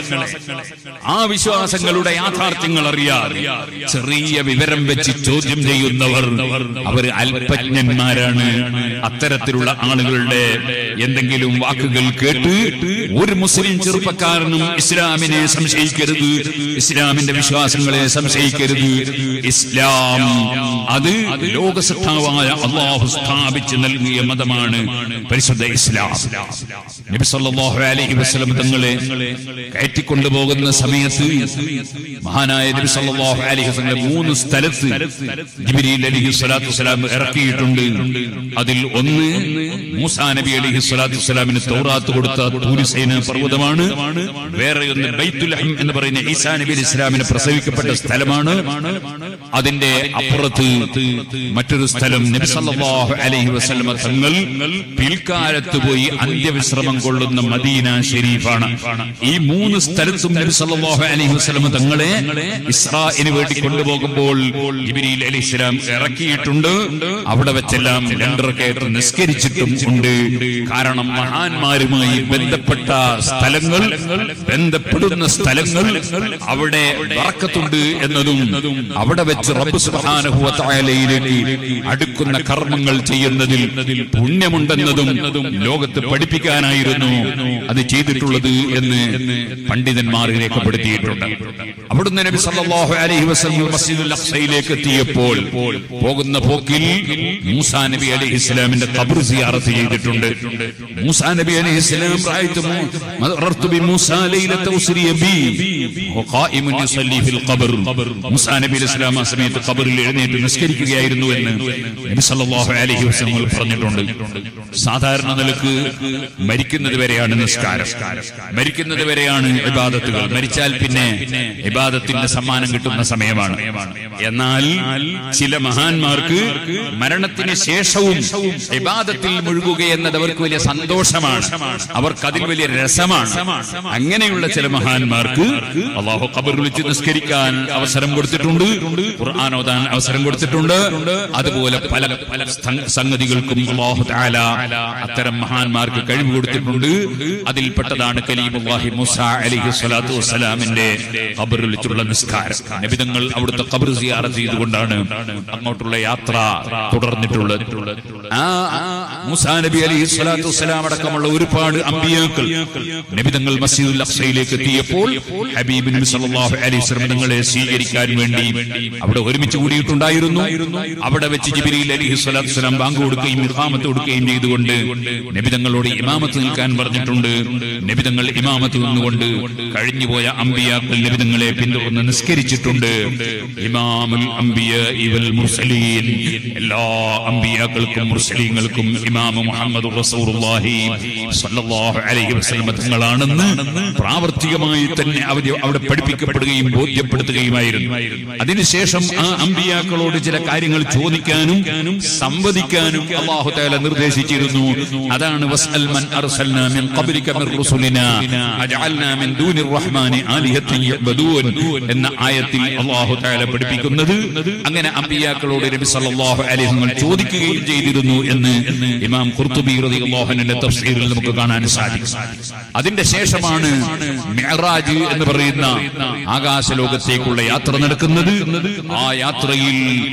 ആ വിശ്വാസങ്ങളുടെ യാഥാർത്ഥ്യങ്ങൾ അറിയാതെ ചെറിയ വിവരം വെച്ച് ചോദ്യം ചെയ്യുന്നവർ അവർ അല്പജ്ഞന്മാരാണ് അത്തരത്തിലുള്ള ആളുകളുടെ എന്തെങ്കിലും വാക്കുകൾ കേട്ട് ഒരു മുസ്ലിം ചെറുപ്പക്കാരനും ഇസ്ലാമിനെ സംശയിക്കരുത് ഇസ്ലാമിന്റെ വിശ്വാസങ്ങളെ സംശയിക്കരുത് ഇസ്ലാം അത് ലോകസത്താവായ അള്ളാഹു സ്ഥാപിച്ച് നൽകിയ മതമാണ് പരിശുദ്ധ ഇസ്ലാം നബി സല്ലല്ലാഹു അലൈഹി വസല്ലം തങ്ങളെ കയറ്റിക്കൊണ്ടുപോകുന്ന സമയത്ത് മഹാനായ നബി സല്ലല്ലാഹു അലൈഹി വസല്ലം മൂന്ന് സ്ഥലത്ത് ജിബ്രീൽ അലൈഹി സ്വലാത്തു വസ്സലാം ഇറക്കിയിട്ടുണ്ട് അതിൽ ഒന്ന് മൂസാ നബി അലൈഹി സ്വലാത്തു വസ്സലാമിന് തൗറാത്ത് കൊടുത്ത തൂരിസൈന പർവ്വതമാണ് വേറെ ഒന്ന് ബൈത്തുൽ അഹം എന്ന് പറയുന്ന ഈസാ നബി അലൈഹി ഇസ്ലാമിന് പ്രസവിക്കപ്പെട്ട സ്ഥലമാണ് അതിന്റെ അപ്പുറത്ത് മറ്റൊരു സ്ഥലം നബി സല്ലല്ലാഹു അലൈഹി വസല്ലമ തങ്ങൾ പിൽക്കാലത്ത് പോയി അന്ത്യവിശ്രമം കൊള്ളുന്ന മദീന ഷെരീഫാണ് ഈ മൂന്ന് സ്ഥലത്തും നബി സല്ലല്ലാഹു അലൈഹി വസല്ലമ തങ്ങളെ ഇസ്രായിന് വേണ്ടി കൊണ്ടുപോകുമ്പോൾ ജിബ്രീൽ അലൈഹി ഇസ്ലാം ഇറക്കിയിട്ടുണ്ട് അവിടെ വെച്ചെല്ലാം രണ്ടരക്കേറ്റ് നിസ്കരിച്ചിട്ടും ഉണ്ട് കാരണം മഹാന്മാരുമായി ബന്ധപ്പെട്ട സ്ഥലങ്ങൾ ബന്ധപ്പെടുന്ന സ്ഥലങ്ങൾ അവിടെ വറക്കത്തുണ്ട് എന്നതും അവിടെ വെച്ച് റബ്ബ് സുബ്ഹാനഹു വ തആലയിലേക്ക് അടുക്കുന്ന കർമ്മങ്ങൾ ചെയ്യുന്നതിൽ പുണ്യമുണ്ടെന്നതും ലോകത്ത് പഠിപ്പിക്കാനായിരുന്നു അത് ചെയ്തിട്ടുള്ളത് എന്ന് പണ്ഡിതന്മാർ രേഖപ്പെടുത്തിയിട്ടുണ്ട് അവിടുന്ന് നബി സല്ലല്ലാഹു അലൈഹി വസല്ലം മസ്ജിദുൽ അഖ്സയിലേക്ക് എത്തിയപ്പോൾ പോകുന്ന പോക്കിൽ മൂസാ നബി അലൈഹി ഇസ്ലാമിന്റെ ഖബർ സിയാറത്ത് ചെയ്തിട്ടുണ്ട് മൂസാ നബി അലൈഹി ഇസ്ലാം റഅയ്തു മറർതു ബി മൂസാ ലൈലത ഉസ്രിയ ബി ഖായിമുൻ യുസല്ലി ഫിൽ ഖബർ മൂസാ നബി അലൈഹി ഇസ്ലാം ആ സമയത്ത് ഖബറിൽ എഴുന്നേറ്റ് നിസ്കരിക്കുകയായിരുന്നു എന്ന് നബി സല്ലല്ലാഹു അലൈഹി വസല്ലം പറഞ്ഞിട്ടുണ്ട് സാധാരണ നിലക്ക് മരിക്കുന്നത് വരെയാണ് നിസ്കാരം മരിക്കുന്നത് വരെയാണ് ഇബാദത്തുകൾ മരിച്ചാൽ പിന്നെ ഇബാദത്തിന്റെ സമ്മാനം കിട്ടുന്ന സമയമാണ് എന്നാൽ ചില മഹാന്മാർക്ക് മരണത്തിന് ശേഷവും ഇബാദത്തിൽ മുഴുകുക എന്നത് അവർക്ക് വലിയ സന്തോഷമാണ് അവർക്ക് അതിൽ വലിയ രസമാണ് അങ്ങനെയുള്ള ചില മഹാന്മാർക്ക് അള്ളാഹു ഖബർ വിളിച്ച് നിസ്കരിക്കാൻ അവസരം കൊടുത്തിട്ടുണ്ട് ഖുർആൻ ഓതാൻ അവസരം കൊടുത്തിട്ടുണ്ട് അതുപോലെ പല പല സംഗതികൾക്കും അള്ളാഹു തആല അത്തരം മഹാന്മാർക്ക് കഴിവ് കൊടുത്തിട്ടുണ്ട് അതിൽപ്പെട്ടതാണ് കലീമുല്ലാഹി മുസ അലൈഹി സ്വലാത്തു വസ്സലാമിന്റെ ഖബർ വിളിച്ചുള്ള നിസ്കാരം നബിതങ്ങൾ അവിടുത്തെ ഖബർ സിയാറത്ത് ചെയ്തുകൊണ്ടാണ് അങ്ങോട്ടുള്ള യാത്ര തുടർന്നിട്ടുള്ളത് ആ മുസാ നബി അലൈഹി സ്വലാത്തു വസ്സലാം അടക്കമുള്ള ഒരുപാട് അമ്പിയാക്കൾ നബിതങ്ങൾ മസ്ജിദുൽ അഖ്സയിലേക്ക് എത്തിയപ്പോൾ ഹബീബ് നബി സല്ലല്ലാഹു അലൈഹി വസല്ലം തങ്ങളെ സ്വീകരിക്കാൻ വേണ്ടി അവിടെ ഒരുമിച്ച് കൂടിയിട്ടുണ്ടായിരുന്നു അവിടെ വെച്ച് ജിബ്രീൽ അലൈഹി സ്വലാത്തു വസ്സലാം ബാങ്ക് കൊടുക്കുകയും ഇഖാമത്ത് കൊടുക്കുകയും ചെയ്തുകൊണ്ട് നബിതങ്ങളോട് ഇമാമത്ത് നിൽക്കാൻ പറഞ്ഞിട്ടുണ്ട് നബിതങ്ങൾ ഇമാമത്ത് നിന്നുകൊണ്ട് കഴിഞ്ഞുപോയ അമ്പിയാക്കൾ നബിതങ്ങളെ പിന്തുടർന്ന് നിസ്കരിച്ചിട്ടുണ്ട് ഇമാമുൽ അംബിയ ഇവൽ മുർസലീൻ എല്ലാ അമ്പിയാക്കൾക്കും മുർസലീങ്ങൾക്കും ഇമാം മുഹമ്മദ് റസൂലുള്ളാഹി സ്വല്ലല്ലാഹു അലൈഹി വസല്ലം തങ്ങളാണെന്ന് പ്രാവർത്തികമായി തന്നെ അവര് അവിടെ പഠിപ്പിക്കപ്പെടുകയും ബോധ്യപ്പെടുത്തുകയുമായിരുന്നു അതിനുശേഷം ആ അമ്പിയാക്കളോട് ചില കാര്യങ്ങൾ ചോദിക്കാനും സംവദിക്കാനും അള്ളാഹു തആല നിർദ്ദേശിച്ചിരുന്നു അതാണ് വസ്അൽ മൻ അർസൽനാ മിൻ ഖബ്ലിക മിർ റുസുലിനാ അജഅൽനാ മിൻ ദൂനിർ റഹ്മാനി ആലിഹത്തൻ യഅ്ബദൂൻ എന്ന ആയത്തിൽ അള്ളാഹു തആല പഠിപ്പിക്കുന്നത് അങ്ങനെ അമ്പിയാക്കളോട് നബി സല്ലല്ലാഹു അലൈഹി വസല്ലം ചോദിക്കുകയും ചെയ്തിരുന്നു എന്ന് ഇമാം ഖുർത്തുബി റളിയല്ലാഹു അൻഹുവിന്റെ തഫ്സീറിൽ നമുക്ക് കാണാൻ സാധിക്കും അതിന്റെ ശേഷമാണ് മിഅ്റാജ് എന്ന് പറയുന്ന ആകാശലോകത്തേക്കുള്ള യാത്ര നടക്കുന്നത് ആ യാത്രയിൽ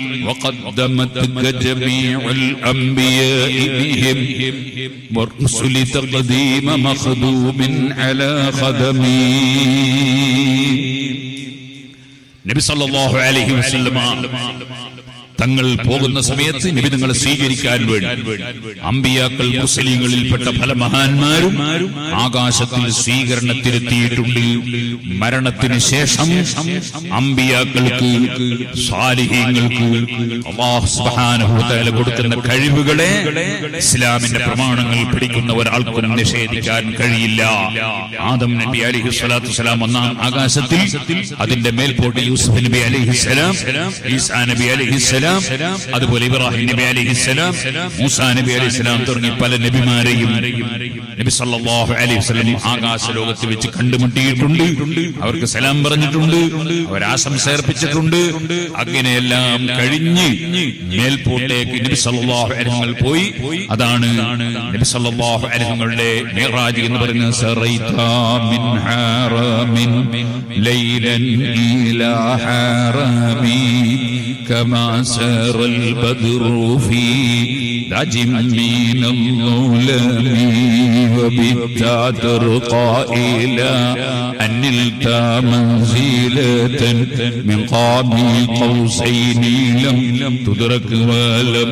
وقدمتك جميع الأنبياء بهم والرسل تقديم مخدوم على خدمي നബി സല്ലല്ലാഹു അലൈഹി വസല്ലമ തങ്ങൾ പോകുന്ന സമയത്ത് നബി തങ്ങളെ സ്വീകരിക്കാൻ വേണ്ടി അമ്പിയാക്കൾ മുസ്ലിങ്ങളിൽപ്പെട്ട പല മഹാന്മാരും ആകാശത്തിൽ സ്വീകരണത്തിലെത്തിയിട്ടുണ്ട് മരണത്തിന് ശേഷം അമ്പിയാക്കൾക്ക് സാലിഹ്യങ്ങൾക്ക് അല്ലാഹു സുബ്ഹാനഹു വ തആല കൊടുക്കുന്ന കഴിവുകളെ ഇസ്ലാമിന്റെ പ്രമാണങ്ങൾ പഠിക്കുന്ന ഒരാൾക്കും നിഷേധിക്കാൻ കഴിയില്ല ആദം നബി അലൈഹി സ്വലാത്തു വസ്സലാം ഒന്നാം ആകാശത്തിൽ അതിന്റെ മേൽപോട്ട് യൂസുഫ് നബി അലൈഹി സ്വലാം ഈസാ നബി അലൈഹി സ്വലാം അതുപോലെ ഇബ്രാഹിം നബി അലൈഹി സ്വലാം മൂസാ നബി അലൈഹി സ്വലാം തുടങ്ങി പല നബിമാരെയും നബി സല്ലല്ലാഹു അലൈഹി വസല്ലം ആകാശ ലോകത്ത് വെച്ച് കണ്ടുമുട്ടിയിട്ടുണ്ട് അവർക്ക് സലാം പറഞ്ഞിട്ടുണ്ട് അവർ ആശംസ അർപ്പിച്ചിട്ടുണ്ട് അങ്ങനെയെല്ലാം കഴിഞ്ഞ് മേൽപോട്ടേക്ക് നബി സല്ലല്ലാഹു അലൈഹി വസല്ലം പോയി അതാണ് നബി സല്ലല്ലാഹു അലൈഹി വസല്ലമയുടെ മിറാജ് എന്ന് പറയുന്നത് സറൈത മിൻ ഹറമിൻ ലൈലൻ ഇലാ ഹറമി كما سار البدر في دج من الظلم وبتا ترقى إلى أن نلت منزلة من قاب قوسين لم تدرك ولم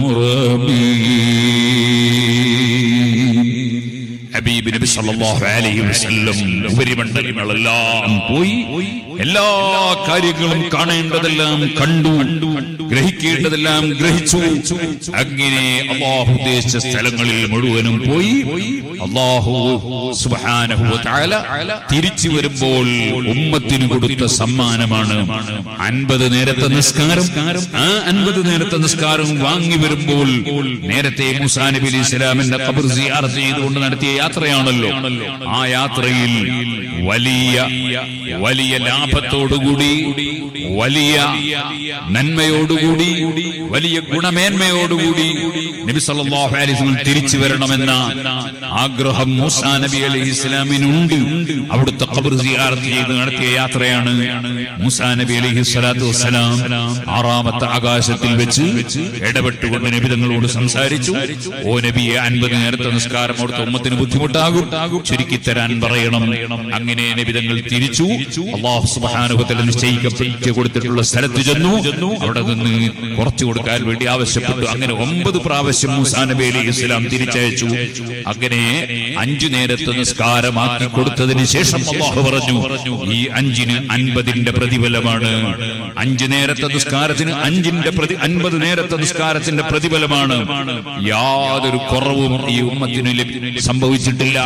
ترمي ഹബീബ് നബി സല്ലല്ലാഹു അലൈഹി വസല്ലം ഉപരിമണ്ഡലങ്ങളെല്ലാം പോയി എല്ലാ കാര്യങ്ങളും കാണേണ്ടതെല്ലാം കണ്ടു ഗ്രഹിക്കേണ്ടതെല്ലാം ഗ്രഹിച്ചു അങ്ങനെ അള്ളാഹു ഉദ്ദേശിച്ച സ്ഥലങ്ങളിൽ മുഴുവനും പോയി അള്ളാഹു സുബ്ഹാനഹു വ തആല തിരിച്ചു വരുമ്പോൾ ഉമ്മത്തിന് കൊടുത്ത സമ്മാനമാണ് അൻപത് നേരത്തെ നിസ്കാരം ആ അൻപത് നേരത്തെ നിസ്കാരം വാങ്ങി വരുമ്പോൾ നേരത്തെ മുസാ നബി അലൈഹി സ്വലാമിന്റെ ഖബർ സിയാറത്ത് ചെയ്തുകൊണ്ട് നടത്തിയ യാത്രയാണല്ലോ ആ യാത്രയിൽ വലിയ വലിയ ലാഭത്തോടുകൂടി വലിയ നന്മയോടുകൂടി വലിയ ഗുണമേന്മയോടുകൂടി നബി സല്ലല്ലാഹു അലൈഹി വസല്ലം തിരിച്ചു വരണമെന്ന ആഗ്രഹം മൂസാ നബി അലൈഹി ഇസ്ലാമിനുണ്ട് അവിടുത്തെ ഖബർ സിയാറത്ത് ചെയ്ത് നടത്തിയ യാത്രയാണ് മൂസാ നബി അലൈഹി സ്വലാത്തു വസ്സലാം ആറാമത്തെ ആകാശത്തിൽ വെച്ച് ഇടപെട്ടുകൊണ്ട് നബി തങ്ങളോട് സംസാരിച്ചു ഓ നബിയെ അൻപത് നേരത്തെ നിസ്കാരം അവിടുത്തെ ഉമ്മത്തിന് ബുദ്ധിമുട്ടാകും ചുരുക്കി തരാൻ പറയണം അങ്ങനെ നബിതങ്ങൾ തിരിച്ചു അള്ളാഹു സുബാനുഭത്തിൽ നിശ്ചയിക്കപ്പെട്ട് കൊടുത്തിട്ടുള്ള സ്ഥലത്ത് ചെന്നു അവിടെ നിന്ന് കുറച്ചു കൊടുക്കാൻ വേണ്ടി ആവശ്യപ്പെട്ടു അങ്ങനെ ഒമ്പത് പ്രാവശ്യം മൂസാ നബി അലി ഇസ്ലാം തിരിച്ചയച്ചു അങ്ങനെ അഞ്ചു നേരത്തെ നിസ്കാരമാക്കി കൊടുത്തതിന് ശേഷം അള്ളാഹു പറഞ്ഞു ഈ അഞ്ചിന് അൻപതിന്റെ പ്രതിഫലമാണ് അഞ്ചു നേരത്തെ നിസ്കാരത്തിന് അഞ്ചിന്റെ പ്രതി അൻപത് നേരത്തെ നിസ്കാരത്തിന്റെ പ്രതിഫലമാണ് യാതൊരു കുറവും ഈ ഉമ്മത്തിന് ലഭി- സംഭവിച്ചിട്ടില്ല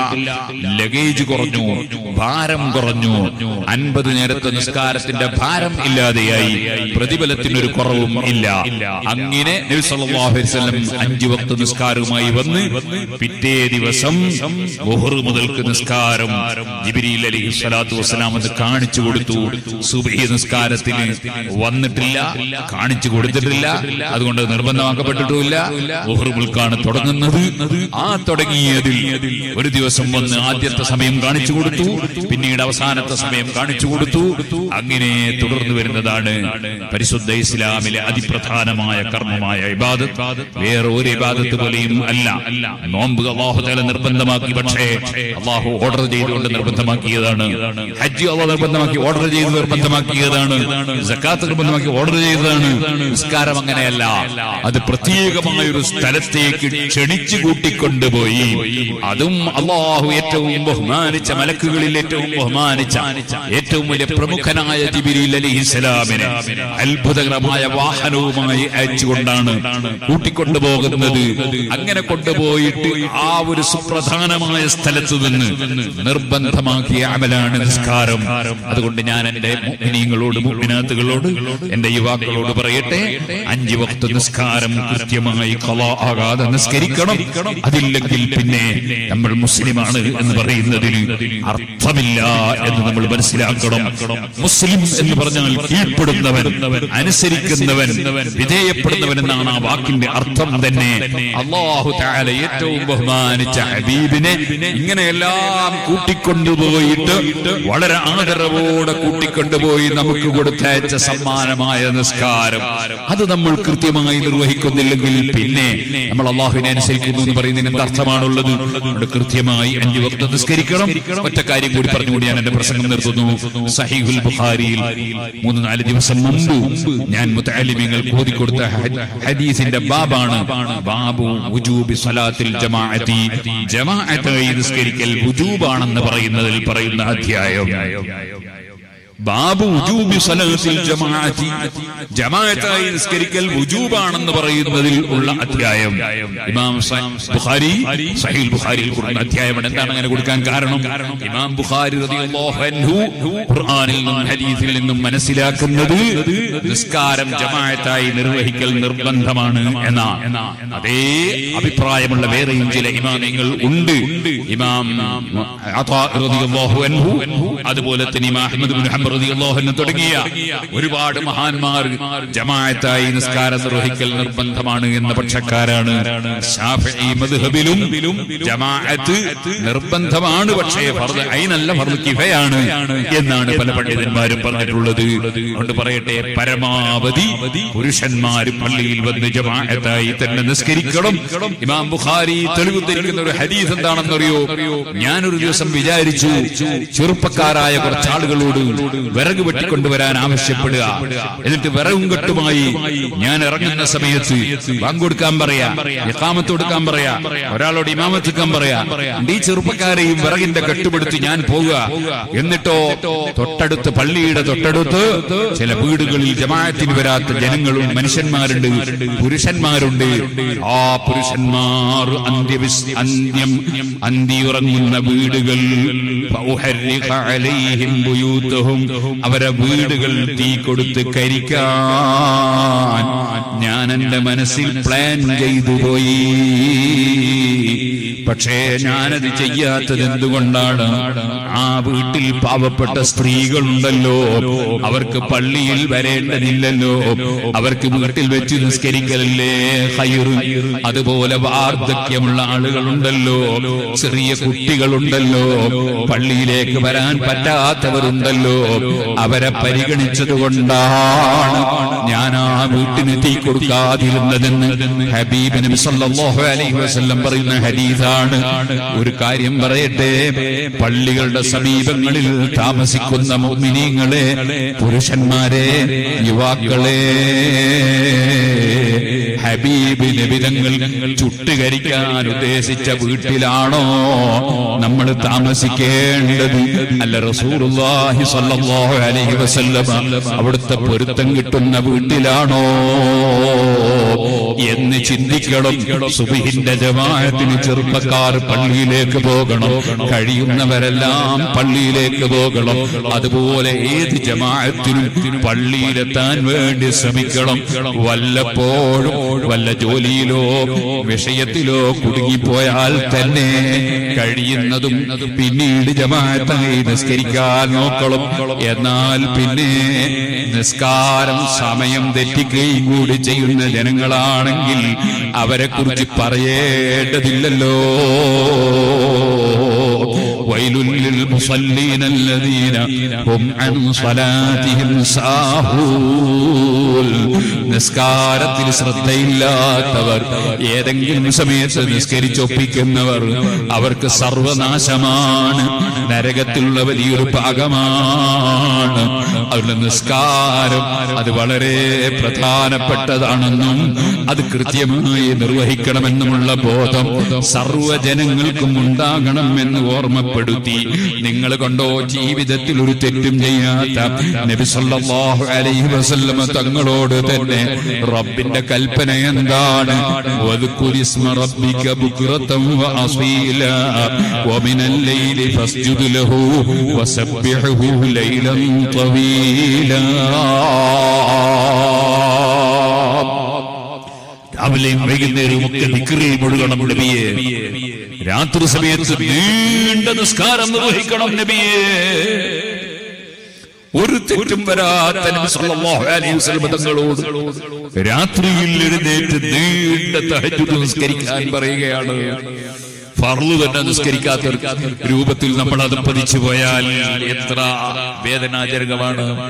ലഗേജ് കുറഞ്ഞു ഭാരം കുറഞ്ഞു അൻപത് നേരത്തെ നിസ്കാരത്തിന്റെ ഭാരം ഇല്ലാതെയായി പ്രതിഫലത്തിനൊരു കുറവും ഇല്ല അങ്ങനെ നബി സല്ലല്ലാഹു അലൈഹി വസല്ലം അഞ്ചു വക്ത നിസ്കാരവുമായി വന്ന് പിറ്റേ ദിവസം ളുഹർ മുതൽക്ക് നിസ്കാരം ജിബ്രീൽ അലൈഹി സ്വലാത്തു വസ്സലാം അത് കാണിച്ചു കൊടുത്തു സുബഹി നിസ്കാരത്തിന് വന്നിട്ടില്ല കാണിച്ചു കൊടുത്തിട്ടില്ല അതുകൊണ്ട് നിർബന്ധമാക്കപ്പെട്ടിട്ടുമില്ല ളുഹർ മുൽക്കാണ് തുടങ്ങുന്നത് ആ തുടങ്ങിയതിൽ ഒരു ദിവസം വന്ന് ആദ്യത്തെ സമയം കാണിച്ചു കൊടുത്തു പിന്നീട് അവസാനത്തെ സമയം കാണിച്ചു കൊടുത്തു അങ്ങനെ തുടർന്നു വരുന്നതാണ് പരിശുദ്ധ ഇസ്ലാമിലെ അതിപ്രധാനമായ കർമ്മമായ ഇബാദത്ത് വേറെ ഒരു ഇബാദത്ത് പോലെയും അല്ല നോമ്പ് അള്ളാഹു തല നിർബന്ധമാക്കി പക്ഷേ അള്ളാഹു ഓർഡർ ചെയ്തുകൊണ്ട് നിർബന്ധമാക്കിയതാണ് ഹജ്ജ് അള്ളാഹു നിർബന്ധമാക്കി ഓർഡർ ചെയ്ത് നിർബന്ധമാക്കിയതാണ് സക്കാത്ത് നിർബന്ധമാക്കി ഓർഡർ ചെയ്തതാണ് നിസ്കാരം അങ്ങനെയല്ല അത് പ്രത്യേകമായ ഒരു സ്ഥലത്തേക്ക് ക്ഷണിച്ചു കൂട്ടിക്കൊണ്ടുപോയി അതും അള്ളാഹു ഏറ്റവും ബഹുമാനിച്ച മലക്കുകളിൽ ഏറ്റവും ബഹുമാനിച്ച ഏറ്റവും വലിയ പ്രമുഖനായ ജിബിരിൽ അലി ഇസ്ലാമിനെ അത്ഭുതകരമായ വാഹനവുമായി അയച്ചുകൊണ്ടാണ് കൂട്ടിക്കൊണ്ടുപോകുന്നത് അങ്ങനെ കൊണ്ടുപോയിട്ട് ആ ഒരു സുപ്രധാനമായ സ്ഥലത്ത് നിന്ന് നിർബന്ധമാക്കിയ അമലാണ് നിസ്കാരം അതുകൊണ്ട് ഞാൻ എന്റെ മുഅ്മിനീങ്ങളോട് മുഅ്മിനാത്തുകളോട് എന്റെ യുവാക്കളോട് പറയട്ടെ അഞ്ച് വക്ത നിസ്കാരം കൃത്യമായി ഖളാ ആകാതെ നിസ്കരിക്കണം അതില്ലെങ്കിൽ പിന്നെ നമ്മൾ മുസ്ലിമാണ് എന്ന് പറയുന്നതിന് അർത്ഥമില്ല എന്ന് നമ്മൾ മനസ്സിലാക്കണം മുസ്ലിം എന്ന് പറഞ്ഞാൽ കീഴ്പ്പെടുന്നവൻ അനുസരിക്കുന്നവൻ വിധേയപ്പെടുന്നവൻ എന്നാണ് ആ വാക്കിന്റെ അർത്ഥം തന്നെ അള്ളാഹു താല ഏറ്റവും ബഹുമാനിച്ച ഹബീബിനെ ഇങ്ങനെയെല്ലാം കൂട്ടിക്കൊണ്ടുപോയിട്ട് വളരെ ആദരവോടെ കൂട്ടിക്കൊണ്ടുപോയി നമുക്ക് കൊടുത്തയച്ച സമ്മാനമായ നിസ്കാരം അത് നമ്മൾ കൃത്യമായി നിർവഹിക്കുന്നില്ലെങ്കിൽ പിന്നെ നമ്മൾ അള്ളാഹുവിനെ അനുസരിക്കുന്നു എന്ന് പറയുന്നതിന് എന്ത് അർത്ഥമാണുള്ളത് അതുകൊണ്ട് കൃത്യമായി അഞ്ചു വക്ത നിസ്കരിക്കണം ഒറ്റ കാര്യം കൂടി പറഞ്ഞുകൊണ്ട് ഞാൻ എന്റെ പ്രസംഗം നിർത്തുന്നു സഹീഹുൽ ബുഖാരിയിൽ മൂന്ന് നാല് ദിവസം മുമ്പ് ഞാൻ മുത്തലിമിങ്ങൾ ഓതിക്കൊടുത്ത ഹ- ഹദീസിന്റെ ബാബാണ് ബാബു വുജൂബി സ്വലാത്തിൽ ജമാഅത്തി ജമാഅത്തായി നിസ്കരിക്കൽ വുജൂബാണെന്ന് പറയുന്നതിൽ പറയുന്ന അധ്യായം ബാബു വുജൂബി സ്വലാത്തിൽ ജമാഅത്തി ജമാഅത്തായി നിസ്കരിക്കൽ വുജൂബാണെന്ന് പറയുന്നതിൽ ഉള്ള അധ്യായം ഇമാം സ- ബുഖാരി സഹീൽ ബുഖാരിയിൽ കൊടുക്കുന്ന അധ്യായമാണ് എന്താണ് അങ്ങനെ കൊടുക്കാൻ കാരണം ഇമാം ബുഖാരി റളിയല്ലാഹു അൻഹു ഖുർആനിൽ നിന്നും ഹദീസിൽ നിന്നും മനസ്സിലാക്കുന്നത് നിസ്കാരം ജമാഅത്തായി നിർവഹിക്കൽ നിർബന്ധമാണ് എന്നാണ് അതേ അഭിപ്രായമുള്ള വേറെയും ചില ഇമാമിങ്ങൾ ഉണ്ട് ഇമാം അതാ റളിയല്ലാഹു അൻഹു അതുപോലെ തന്നെ ഇമാം അഹ്മദ് ബിൻ ഹംബൽ റളിയല്ലാഹു അൻഹു തുടങ്ങിയ ഒരുപാട് മഹാന്മാർ ജമാഅത്തായി നിസ്കാരം നിർവഹിക്കൽ നിർബന്ധമാണ് എന്ന പക്ഷക്കാരാണ് ശാഫിഈ മദ്ഹബിലും ജമാഅത്ത് നിർബന്ധമാണ് പക്ഷേ ഫർദ് ഐനല്ല ഫർദ് കിഫയാണ് എന്നാണ് പല പണ്ഡിതന്മാരും പറഞ്ഞിട്ടുള്ളത് അതുകൊണ്ട് പറയട്ടെ പരമാവധി പുരുഷന്മാർ പള്ളിയിൽ വന്ന് ജമാഅത്തായി തന്നെ നിസ്കരിക്കണം ഇമാം ബുഖാരി തെളിവുദ്ധരിക്കുന്ന ഒരു ഹദീസ് എന്താണെന്നറിയോ ഞാനൊരു ദിവസം വിചാരിച്ചു ചെറുപ്പക്കാരായ കുറച്ച് ആളുകളോട് വിറക് വെട്ടിക്കൊണ്ടുവരാൻ ആവശ്യപ്പെടുക എന്നിട്ട് വിറകും കെട്ടുമായി ഞാൻ ഇറങ്ങുന്ന സമയത്ത് ബാങ്ക് കൊടുക്കാൻ പറയാ ഇഖാമത്ത് കൊടുക്കാൻ പറയാ ഒരാളോട് ഇമാമത്ത് വെക്കാൻ പറയാ ഈ ചെറുപ്പക്കാരെയും വിറകിന്റെ കെട്ടുപെടുത്തി ഞാൻ പോവുക എന്നിട്ടോ തൊട്ടടുത്ത് പള്ളിയുടെ തൊട്ടടുത്ത് ചില വീടുകളിൽ ജമാഅത്തിന് വരാത്ത ജനങ്ങളും മനുഷ്യന്മാരുണ്ട് പുരുഷന്മാരുണ്ട് ആ പുരുഷന്മാർ അന്ത്യവിസ് അന്ത്യം അന്തിയുറങ്ങുന്ന വീടുകൾ ഫൗഹരിഖ അലൈഹിം ബുയൂത്തഹും അവരെ വീടുകൾ തീ കൊടുത്ത് കരിക്കാൻ ഞാൻ എന്റെ മനസ്സിൽ പ്ലാൻ ചെയ്തു പോയി പക്ഷേ ഞാനത് ചെയ്യാത്തത് എന്തുകൊണ്ടാണ് ആ വീട്ടിൽ പാവപ്പെട്ട സ്ത്രീകളുണ്ടല്ലോ അവർക്ക് പള്ളിയിൽ വരേണ്ടതില്ലല്ലോ അവർക്ക് വീട്ടിൽ വെച്ച് നിസ്കരിക്കലല്ലേ ഹൈറ് അതുപോലെ വാർദ്ധക്യമുള്ള ആളുകളുണ്ടല്ലോ ചെറിയ കുട്ടികളുണ്ടല്ലോ പള്ളിയിലേക്ക് വരാൻ പറ്റാത്തവരുണ്ടല്ലോ അവരെ പരിഗണിച്ചത് കൊണ്ടാണ് ഞാൻ ആ വീട്ടിന് തീ കൊടുക്കാതിരുന്നതെന്ന് ഹബീബ് നബി സല്ലല്ലാഹു അലൈഹി വസല്ലം പറയുന്ന ഹദീസാണ് ഒരു കാര്യം പറയട്ടെ പള്ളികളുടെ സമീപങ്ങളിൽ താമസിക്കുന്ന മുഅ്മിനീങ്ങളെ പുരുഷന്മാരെ യുവാക്കളെ ഹബീബ് നബിതങ്ങൾ ചുട്ടുകരിക്കാൻ ഉദ്ദേശിച്ച വീട്ടിലാണോ നമ്മൾ താമസിക്കേണ്ടത് അല്ല റസൂലുള്ളാഹി സ്വല്ലല്ലാഹു അലൈഹി വസല്ലം അവിടുത്തെ പൊരുത്തം കിട്ടുന്ന വീട്ടിലാണോ എന്ന് ചിന്തിക്കണം സുബിഹിന്റെ ജമാഅത്തിന് ചെറുപ്പക്കാർ പള്ളിയിലേക്ക് പോകണം കഴിയുന്നവരെല്ലാം പള്ളിയിലേക്ക് പോകണം അതുപോലെ ഏത് ജമാഅത്തിനും പള്ളിയിലെത്താൻ വേണ്ടി ശ്രമിക്കണം വല്ലപ്പോഴും വല്ല ജോലിയിലോ വിഷയത്തിലോ കുടുങ്ങിപ്പോയാൽ തന്നെ കഴിയുന്നതും പിന്നീട് ജമാഅത്തായി നിസ്കരിക്കാൻ നോക്കണം എന്നാൽ പിന്നെ നിസ്കാരം സമയം തെറ്റിക്കുകയും കൂടി ചെയ്യുന്ന ജനങ്ങളാണെങ്കിൽ അവരെ കുറിച്ച് പറയേണ്ടതില്ലല്ലോ ويل للمصلين الذين هم عن صلاتهم ساهون നിസ്കാരത്തിൽ ശ്രദ്ധയില്ലാത്തവർ ഏതെങ്കിലും സമയത്ത് നിസ്കരിച്ചൊപ്പിക്കുന്നവർ അവർക്ക് സർവനാശമാണ് നരകത്തിലുള്ള വലിയൊരു ഭാഗമാണ് അവരുടെ നിസ്കാരം അത് വളരെ പ്രധാനപ്പെട്ടതാണെന്നും അത് കൃത്യമായി നിർവഹിക്കണമെന്നുമുള്ള ബോധം സർവ്വജനങ്ങൾക്കും ഉണ്ടാകണം എന്ന് ഓർമ്മപ്പെടുത്തി നിങ്ങൾ കൊണ്ടോ ജീവിതത്തിൽ ഒരു തെറ്റും ചെയ്യാത്ത നബി സല്ലല്ലാഹു അലൈഹി വസല്ലമ തങ്ങളോട് തന്നെ റബ്ബിന്റെ കൽപ്പന എന്താണ് വദ്കുരിസ്മ റബ്ബിക ബുക്റതൻ വഅസീല വമിനൽ ലൈലി ഫസ്ജുദ് ലഹു വസബ്ബിഹു ലൈലൻ തവീലാ രാവിലെയും വൈകുന്നേരവും ഒക്കെ നിക്കറിൽ മുഴുകണം നബിയെ രാത്രി സമയത്ത് നീണ്ട നിസ്കാരം നിർവഹിക്കണം നബിയെ ഒരു തെറ്റും വരാത്ത നബി സല്ലല്ലാഹു അലൈഹി വസല്ലം തങ്ങളോട് രാത്രിയിൽ എഴുന്നേറ്റ് നീണ്ട തഹജ്ജുദ് നിസ്കരിക്കാൻ പറയുകയാണ് ഫർള് തന്നെ നിസ്കരിക്കാത്ത ഒരു രൂപത്തിൽ നമ്മൾ അത് പതിച്ചു പോയാൽ എത്ര വേദനാജനകമാണ്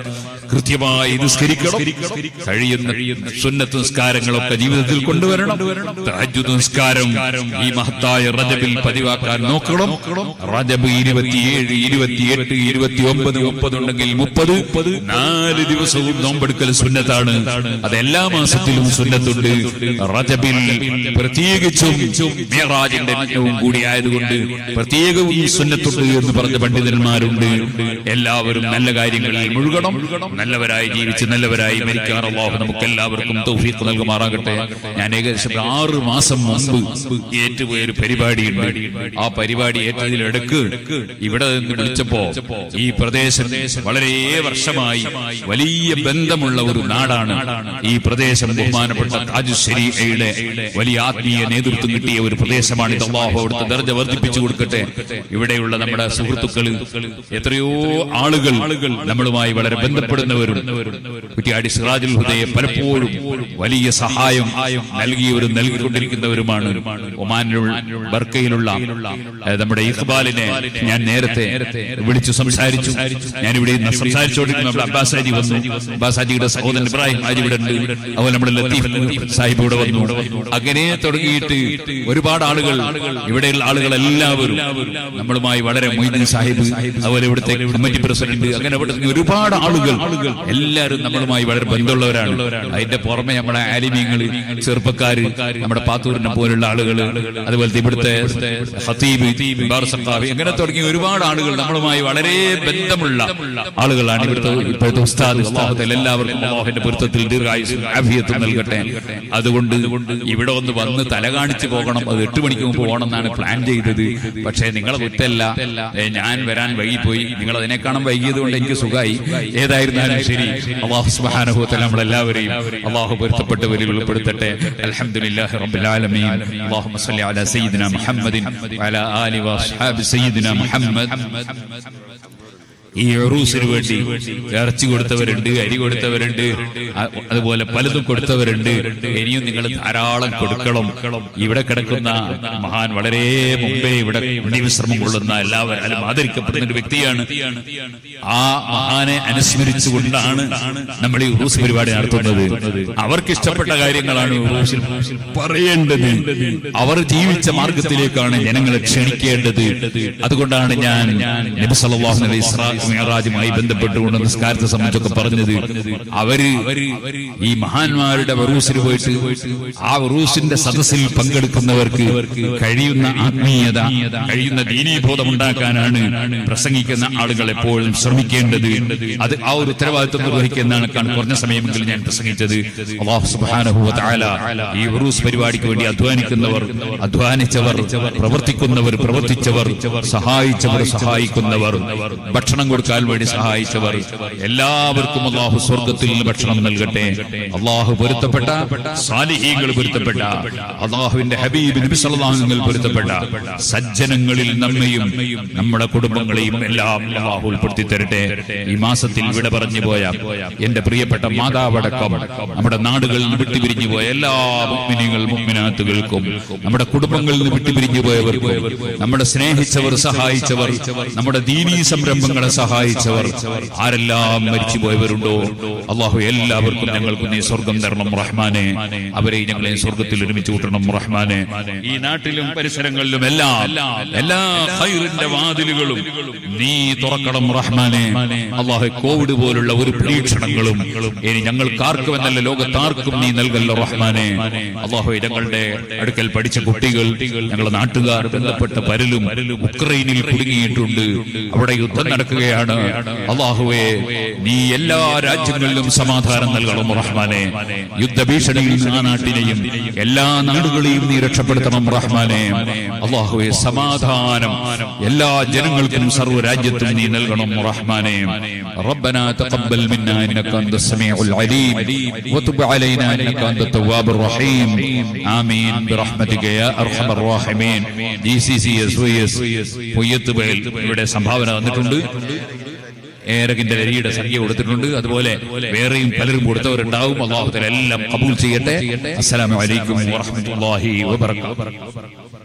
കൃത്യമായി നിസ്കരിക്കണം കഴിയുന്ന സുന്നത്ത് നിസ്കാരങ്ങളൊക്കെ ജീവിതത്തിൽ കൊണ്ടുവരണം തഹജ്ജുദ് നിസ്കാരം ഈ മഹത്തായ റജബിൽ പതിവാക്കാൻ നോക്കണം റജബ് ഇരുപത്തിയേഴ് ഇരുപത്തിയെട്ട് ഇരുപത്തി ഒമ്പത് മുപ്പത് ഉണ്ടെങ്കിൽ മുപ്പത് നാല് ദിവസവും നോമ്പെടുക്കൽ സുന്നത്താണ് അത് എല്ലാ മാസത്തിലും സുന്നത്തുണ്ട് റജബിൽ പ്രത്യേകിച്ചും മിഹ്റാജിന്റെ ദിനവും കൂടി ആയതുകൊണ്ട് പ്രത്യേകവും സുന്നത്തുണ്ട് എന്ന് പറഞ്ഞ പണ്ഡിതന്മാരുണ്ട് എല്ലാവരും നല്ല കാര്യങ്ങളിൽ മുഴുകണം നല്ലവരായി ജീവിച്ച് നല്ലവരായി മരിക്കാൻ അള്ളാഹു നമുക്ക് എല്ലാവർക്കും തൗഫീഖ് നൽകുമാറാകട്ടെ ഞാൻ ഏകദേശം ആറ് മാസം മുമ്പ് ഏറ്റുപോയ ഒരു പരിപാടിയുണ്ട് ആ പരിപാടി ഏറ്റതിലിടക്ക് ഇവിടെ നിന്ന് വിളിച്ചപ്പോ ഈ പ്രദേശം വളരെ വർഷമായി വലിയ ബന്ധമുള്ള ഒരു നാടാണ് ഈ പ്രദേശം ബഹുമാനപ്പെട്ട താജു ശരീഅയുടെ വലിയ ആത്മീയ നേതൃത്വം കിട്ടിയ ഒരു പ്രദേശമാണ് ഇത് അള്ളാഹു അവിടുത്തെ ദർജ വർദ്ധിപ്പിച്ചു കൊടുക്കട്ടെ ഇവിടെയുള്ള നമ്മുടെ സുഹൃത്തുക്കൾ എത്രയോ ആളുകൾ നമ്മളുമായി വളരെ ബന്ധപ്പെടുന്നവരും കുറ്റിയാടി സിറാജുൽ ഹുദയെ പലപ്പോഴും വലിയ സഹായം നൽകിയവരും നൽകിക്കൊണ്ടിരിക്കുന്നവരുമാണ് ഒമാനിലുള്ള ബർക്കയിലുള്ള ഏഹ്, നമ്മുടെ ഇഖ്ബാലിനെ ഞാൻ നേരത്തെ വിളിച്ചു സംസാരിച്ചു ഞാൻ ഇവിടെ ഇന്ന് സംസാരിച്ചുകൊണ്ടിരിക്കുന്ന നമ്മുടെ അബ്ബാസ് ഹാജി വന്നു അബ്ബാസ് ഹാജിയുടെ സഹോദരൻ ഇബ്രാഹിം ഹാജി ഇവിടെ ഉണ്ട് അതുപോലെ നമ്മുടെ ലത്തീഫ് സാഹിബ് ഇവിടെ വന്നു അങ്ങനെ തുടങ്ങിയിട്ട് ഒരുപാട് ആളുകൾ ഇവിടെയുള്ള ആളുകൾ എല്ലാവരും നമ്മളുമായി വളരെ മൊയ്തീൻ സാഹിബ് അതുപോലെ ഇവിടുത്തെ കമ്മിറ്റി പ്രസിഡന്റ് അങ്ങനെ ഇവിടെ ഒരുപാട് ആളുകൾ എല്ലാവരും നമ്മളുമായി വളരെ ബന്ധമുള്ളവരാണ് അതിന്റെ പുറമെ നമ്മുടെ ആലിമീങ്ങൾ ചെറുപ്പക്കാര് നമ്മുടെ പാത്തൂരിനെ പോലുള്ള ആളുകൾ അതുപോലത്തെ ഇവിടുത്തെ ഹത്തീബ് ബാർ സഖാവി അങ്ങനെ തുടങ്ങിയ ഒരുപാട് ആളുകൾ നമ്മളുമായി വളരെ ബന്ധമുള്ള ആളുകളാണ് ഇവിടുത്തെ ഇപ്പോഴത്തെ ഉസ്താദ് അള്ളാഹുത്തൽ എല്ലാവർക്കും അള്ളാഹുവിന്റെ പൊരുത്തത്തിൽ ദീർഘായുസും ആഫിയത്തും നൽകട്ടെ അതുകൊണ്ട് ഇവിടെ ഒന്ന് വന്ന് തല കാണിച്ചു പോകണം അത് എട്ട് മണിക്ക് മുമ്പ് പോകണം എന്നാണ് പ്ലാൻ ചെയ്തത് പക്ഷേ നിങ്ങളെ കുറ്റല്ല ഏ, ഞാൻ വരാൻ വൈകിപ്പോയി നിങ്ങൾ അതിനേക്കാളും വൈകിയത് കൊണ്ട് എനിക്ക് സുഖമായി ഏതായിരുന്നാലും ശരി അള്ളാഹു സുബ്ഹാനഹു തആല നമ്മളെല്ലാവരെയും അള്ളാഹു പൊരുത്തപ്പെട്ടവരിൽ ഉൾപ്പെടുത്തട്ടെ അൽഹംദുലില്ലാഹി റബ്ബിൽ ആലമീൻ അല്ലാഹുമ്മ സ്വല്ലി അലാ സയ്യിദിന മുഹമ്മദിൻ വഅലാ ആലി വഅസ്ഹാബി സയ്യിദിന മുഹമ്മദ് ഈ ഉറൂസിന് വേണ്ടി ഇറച്ചി കൊടുത്തവരുണ്ട് അരി കൊടുത്തവരുണ്ട് അ- അതുപോലെ പലതും കൊടുത്തവരുണ്ട് ഇനിയും നിങ്ങൾ ധാരാളം കൊടുക്കണം ഇവിടെ കിടക്കുന്ന മഹാൻ വളരെ മുമ്പേ ഇവിടെ വിശ്രമം കൊള്ളുന്ന എല്ലാവരും ആദരിക്കപ്പെടുന്ന ഒരു വ്യക്തിയാണ് ആ മഹാനെ അനുസ്മരിച്ചുകൊണ്ടാണ് നമ്മൾ ഈ ഉറൂസ് പരിപാടി നടത്തുന്നത് അവർക്ക് ഇഷ്ടപ്പെട്ട കാര്യങ്ങളാണ് ഉറൂസിൽ പറയേണ്ടത് അവർ ജീവിച്ച മാർഗത്തിലേക്കാണ് ജനങ്ങളെ ക്ഷണിക്കേണ്ടത് അതുകൊണ്ടാണ് ഞാൻ നബി സല്ലല്ലാഹു അലൈഹി ഇസ്രാ മിഅറാജുമായി ബന്ധപ്പെട്ടുകൊണ്ട് നിസ്കാരത്തെ സംബന്ധിച്ചൊക്കെ പറഞ്ഞത് അവര് ഈ മഹാന്മാരുടെ വറൂസിൽ പോയിട്ട് ആ വറൂസിന്റെ സദസ്സിൽ പങ്കെടുക്കുന്നവർക്ക് കഴിയുന്ന ആത്മീയത കഴിയുന്ന ദീനീബോധം ഉണ്ടാക്കാനാണ് പ്രസംഗിക്കുന്ന ആളുകൾ എപ്പോഴും ശ്രമിക്കേണ്ടത് അത് ആ ഒരു ഉത്തരവാദിത്വം നിർവഹിക്കുന്നതാണ് കാണും കുറഞ്ഞ സമയമെങ്കിലും ഞാൻ പ്രസംഗിച്ചത് അള്ളാഹു സുബ്ഹാനഹു വ തആല ഈ ഉറൂസ് പരിപാടിക്ക് വേണ്ടി അധ്വാനിക്കുന്നവർ അധ്വാനിച്ചവർ പ്രവർത്തിക്കുന്നവർ പ്രവർത്തിച്ചവർ സഹായിച്ചവർ സഹായിക്കുന്നവർ ഭക്ഷണം കൊടുക്കാൻ വേണ്ടി സഹായിച്ചവർ എല്ലാവർക്കും അള്ളാഹു സ്വർഗത്തിൽ നിന്ന് ഭക്ഷണം നൽകട്ടെ അള്ളാഹു പൊരുത്തപ്പെട്ട സാലിഹീങ്ങൾ പൊരുത്തപ്പെട്ട അള്ളാഹുവിന്റെ ഹബീബ് നബി സല്ലല്ലാഹുവിൽ പൊരുത്തപ്പെട്ട സജ്ജനങ്ങളിൽ നമ്മയും നമ്മുടെ കുടുംബങ്ങളെയും എല്ലാം അള്ളാഹു ഉൾപ്പെടുത്തി തരട്ടെ ഈ മാസത്തിൽ ഇവിടെ പറഞ്ഞു പോയ എന്റെ പ്രിയപ്പെട്ട മാതാവടക്കം നമ്മുടെ നാടുകളിൽ നിന്ന് വിട്ടുപിരിഞ്ഞു പോയ എല്ലാ മുഗ്മിനികൾ മുഗ്മിനാത്തുകൾക്കും നമ്മുടെ കുടുംബങ്ങളിൽ നിന്ന് വിട്ടുപിരിഞ്ഞു പോയവർക്കും നമ്മുടെ സ്നേഹിച്ചവർ സഹായിച്ചവർ നമ്മുടെ ദീനീ സംരംഭങ്ങളെ സഹായിച്ചവർ ആരെല്ലാം മരിച്ചു പോയവരുണ്ടോ അള്ളാഹു എല്ലാവർക്കും ഞങ്ങൾക്ക് നീ സ്വർഗം തരണം റഹ്മാനെ അവരെ ഞങ്ങളെ സ്വർഗത്തിൽ ഒരുമിച്ച് കൂട്ടണം റഹ്മാനെ ഈ നാട്ടിലും പരിസരങ്ങളിലും എല്ലാം എല്ലാ ഹൈറിന്റെ വാതിലുകളും നീ തുറക്കണം റഹ്മാനെ അള്ളാഹു കോവിഡ് പോലുള്ള ഒരു പരീക്ഷണങ്ങളും ഇനി ഞങ്ങൾക്കാർക്കും എന്നല്ല ലോകത്താർക്കും നീ നൽകല്ലോ റഹ്മാനെ അള്ളാഹു ഞങ്ങളുടെ അടുക്കൽ പഠിച്ച കുട്ടികൾ ഞങ്ങളുടെ നാട്ടുകാർ ബന്ധപ്പെട്ട പലരും ഉക്രൈനിൽ കുടുങ്ങിയിട്ടുണ്ട് അവിടെ യുദ്ധം നടക്കുകയാണ് അള്ളാഹുവെ നീ എല്ലാ രാജ്യങ്ങളിലും സമാധാനം നൽകണം റഹ്മാനെ യുദ്ധഭീഷണിയിൽ നിന്ന് ആ നാട്ടിനെയും എല്ലാ നാടുകളെയും നീ രക്ഷപ്പെടുത്തണം റഹ്മാനെ അള്ളാഹുവെ സമാധാനം എല്ലാ ജനങ്ങൾക്കും സർവ്വ രാജ്യത്തും നീ നൽകണം റഹ്മാനെ ربنا تقبل منا انك انت السميع العليم وتب علينا انك انت التواب الرحيم امين برحمتك يا ارحم الراحمين G C C S Y S പൊയ്യത്തുപേൽ ഇവിടെ സംഭാവന തന്നിട്ടുണ്ട് ഏറകിന്റെ രരിയുടെ സംഖ്യ കൊടുത്തിട്ടുണ്ട് അതുപോലെ വേറെയും പലരും കൊടുത്തവരുണ്ടാവും അള്ളാഹുത്തല എല്ലാം കബൂൽ ചെയ്യട്ടെ അസ്സലാമു അലൈക്കും വറഹ്മത്തുള്ളാഹി വബറകാതുഹു